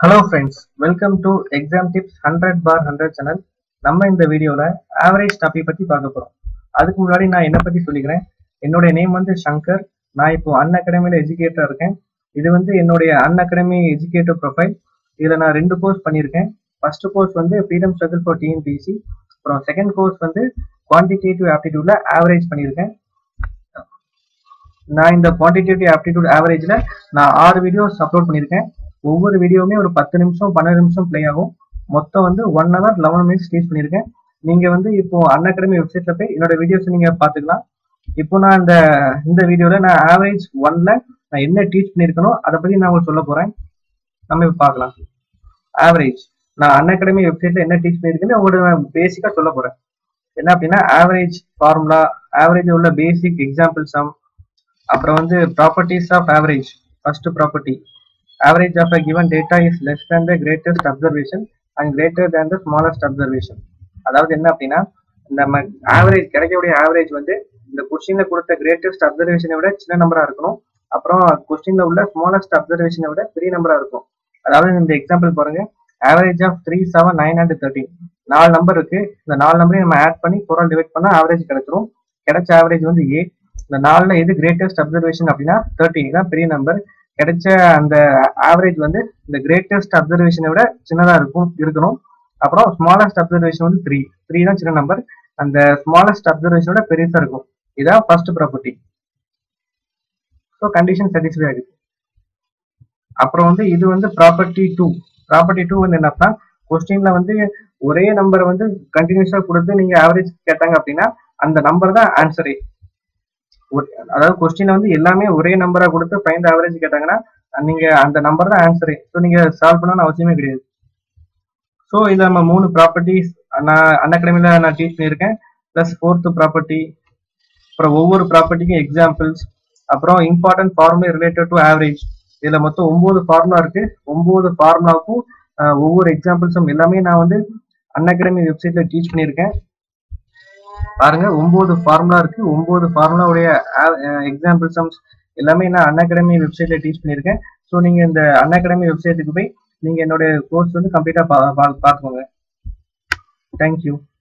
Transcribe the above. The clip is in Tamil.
hello friends welcome to exam tips hundred for hundred channel நம்ம இந்த வீடியோவில் ஆவரேஜ் டாபிக் பற்றி பார்க்க போகிறோம் அதுக்கு முன்னாடி நான் என்னை பற்றி சொல்லிக்கிறேன் என்னுடைய நேம் வந்து சங்கர் நான் இப்போ அன் அகாடமியில் எஜுகேட்டராக இருக்கேன் இது வந்து என்னுடைய அன் அகாடமி எஜுகேட்டிவ் ப்ரொஃபைல் இதில் நான் ரெண்டு கோர்ஸ் பண்ணியிருக்கேன் ஃபர்ஸ்ட் கோர்ஸ் வந்து ஃப்ரீடம் ஸ்ட்ரகிள் ஃபார் டிஎன்பிசி அப்புறம் செகண்ட் கோர்ஸ் வந்து குவான்டிடேட்டிவ் ஆப்டிடியூட்ல ஆவரேஜ் பண்ணியிருக்கேன் நான் இந்த குவான்டிடேட்டிவ் ஆப்டிடியூட் ஆவரேஜ்ல நான் ஆறு வீடியோஸ் அப்லோட் பண்ணியிருக்கேன் ஒவ்வொரு வீடியோவுமே ஒரு பத்து நிமிஷம் பன்னெண்டு நிமிஷம் ப்ளே ஆகும் மொத்தம் வந்து one hour eleven minutes teach பண்ணியிருக்கேன் நீங்க வந்து இப்போ அன் அகாடமி வெப்சைட்ல போய் என்னோட வீடியோஸ் நீங்க பாத்துக்கலாம் இப்போ நான் இந்த இந்த வீடியோல நான் ஆவரேஜ் ஒன்ல நான் என்ன டீச் பண்ணியிருக்கனோ அதை பத்தி நான் உங்களுக்கு சொல்ல போறேன் நம்ம இப்போ பார்க்கலாம் ஆவரேஜ் நான் அன் அகாடமி வெப்சைட்ல என்ன டீச் பண்ணியிருக்கேன்னு உங்களோட பேசிக்கா சொல்ல போறேன் என்ன அப்படின்னா ஆவரேஜ் ஃபார்முலா ஆவரேஜ் உள்ள பேசிக் எக்ஸாம்பிள் சம் அப்புறம் வந்து properties of average first property average of a given data is less than the greatest observation and greater than the smallest observation அதாவது என்ன அப்படின்னா நம்ம ஆவரேஜ் கிடைக்கக்கூடிய ஆவரேஜ் வந்து இந்த கொஸ்டின்ல கொடுத்த கிரேட்டஸ்ட் அப்சர்வேஷனை விட சின்ன நம்பரா இருக்கணும் அப்புறம் கொஸ்டின்ல உள்ள ஸ்மாலஸ்ட் அப்சர்வேஷனை விட பெரிய நம்பரா இருக்கும் அதாவது இந்த எக்ஸாம்பிள் பாருங்க average of three seven nine and thirteen நாலு நம்பர் இருக்கு இந்த நாலு நம்பரையும் நம்ம ஆட் பண்ணி ஃபோரால் டிவைட் பண்ணா ஆவரேஜ் கிடைச்சிரும் கிடைச்ச ஆவரேஜ் வந்து ஏ இந்த நாலுல எது கிரேட்டஸ்ட் அப்சர்வேஷன் அப்படின்னா தேர்ட்டின் தான் பெரிய நம்பர் கிடைச்ச அந்த ஆவரேஜ் வந்து இந்த கிரேட்டஸ்ட் அப்சர்வேஷனை விட சின்னதா இருக்கும் இருக்கணும் அப்புறம் ஸ்மாலஸ்ட் அப்சர்வேஷன் வந்து த்ரீ த்ரீ தான் சின்ன நம்பர் அந்த ஸ்மாலஸ்ட் அப்சர்வேஷனோட பெருசா இருக்கும் இதான் first property so condition satisfy ஆகுது அப்புறம் வந்து இது வந்து ப்ராப்பர்ட்டி டூ ப்ராப்பர்ட்டி டூ வந்து என்னன்னா கொஸ்டின்ல வந்து ஒரே நம்பரை வந்து கண்டினியூஸா கொடுத்து நீங்க ஆவரேஜ் கேட்டாங்க அப்படின்னா அந்த நம்பர் தான் ஆன்சரே அதாவது கொஸ்டின் வந்து எல்லாமே ஒரே நம்பரா கொடுத்து ஃபைண்ட் ஆவரேஜ் கேட்டாங்கன்னா நீங்க அந்த நம்பர் தான் ஆன்சரே ஸோ நீங்க சால்வ் பண்ணணும்னு அவசியமே கிடையாது ஸோ இதில் நம்ம மூணு ப்ராப்பர்ட்டிஸ் நான் அன் அகாடமியில் நான் டீச் பண்ணியிருக்கேன் ப்ளஸ் ஃபோர்த்து ப்ராப்பர்ட்டி அப்புறம் ஒவ்வொரு ப்ராப்பர்ட்டிக்கும் எக்ஸாம்பிள்ஸ் அப்புறம் important formula related to average இதில் மொத்தம் ஒம்பது ஃபார்முலா இருக்கு ஒம்பது ஃபார்முலாவுக்கும் ஒவ்வொரு எக்ஸாம்பிள்ஸும் எல்லாமே நான் வந்து அன் அகாடமி வெப்சைட்ல டீச் பண்ணியிருக்கேன் பாருங்க ஒன்பது ஃபார்முலா இருக்கு ஒன்பது ஃபார்முலாவுடைய எக்ஸாம்பிள் சம்ஸ் எல்லாமே நான் அன் அகாடமி வெப்சைட்ல டீச் பண்ணியிருக்கேன் ஸோ நீங்க இந்த அன் அகாடமி வெப்சைட்டுக்கு போய் நீங்க என்னோட கோர்ஸ் வந்து கம்ப்ளீட்டா பார்த்துக்கோங்க தேங்க்யூ